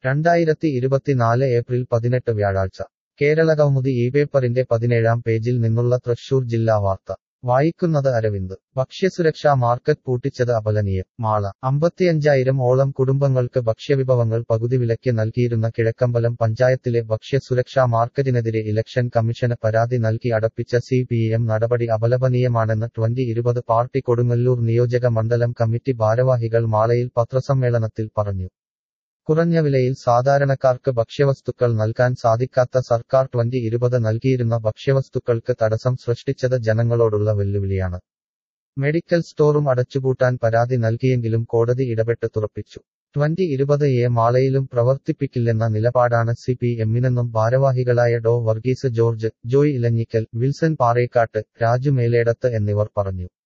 രണ്ടായിരത്തി ഇരുപത്തിനാല് ഏപ്രിൽ പതിനെട്ട് വ്യാഴാഴ്ച കേരളകൗമുദി ഈ പേപ്പറിന്റെ പതിനേഴാം പേജിൽ നിന്നുള്ള തൃശൂർ ജില്ലാ വാർത്ത വായിക്കുന്നത് അരവിന്ദ് ഭക്ഷ്യസുരക്ഷാ മാർക്കറ്റ് പൂട്ടിച്ചത് അപലനീയം മാള അമ്പത്തിയഞ്ചായിരം ഓളം കുടുംബങ്ങൾക്ക് ഭക്ഷ്യവിഭവങ്ങൾ പകുതി വിലയ്ക്ക് നൽകിയിരുന്ന കിഴക്കമ്പലം പഞ്ചായത്തിലെ ഭക്ഷ്യസുരക്ഷാ മാർക്കറ്റിനെതിരെ ഇലക്ഷൻ കമ്മീഷന് പരാതി നൽകി അടപ്പിച്ച സി പി എം നടപടി അപലപനീയമാണെന്ന് ട്വന്റി ഇരുപത് പാർട്ടി കൊടുങ്ങല്ലൂർ നിയോജക മണ്ഡലം കമ്മിറ്റി ഭാരവാഹികൾ മാളയിൽ പത്രസമ്മേളനത്തിൽ പറഞ്ഞു കുറഞ്ഞ വിലയിൽ സാധാരണക്കാർക്ക് ഭക്ഷ്യവസ്തുക്കൾ നൽകാൻ സാധിക്കാത്ത സർക്കാർ ട്വന്റി ഇരുപത് നൽകിയിരുന്ന ഭക്ഷ്യവസ്തുക്കൾക്ക് തടസ്സം സൃഷ്ടിച്ചത് ജനങ്ങളോടുള്ള വെല്ലുവിളിയാണ് മെഡിക്കൽ സ്റ്റോറും അടച്ചുപൂട്ടാൻ പരാതി നൽകിയെങ്കിലും കോടതി ഇടപെട്ട് തുറപ്പിച്ചു ട്വന്റി ഇരുപത് എ മാളയിലും പ്രവർത്തിപ്പിക്കില്ലെന്ന നിലപാടാണ് സി പി എമ്മിനെന്നും ഭാരവാഹികളായ Dr Varghese George Joy Elanjikkal Wilson Parekkattu Raju Meledath എന്നിവർ പറഞ്ഞു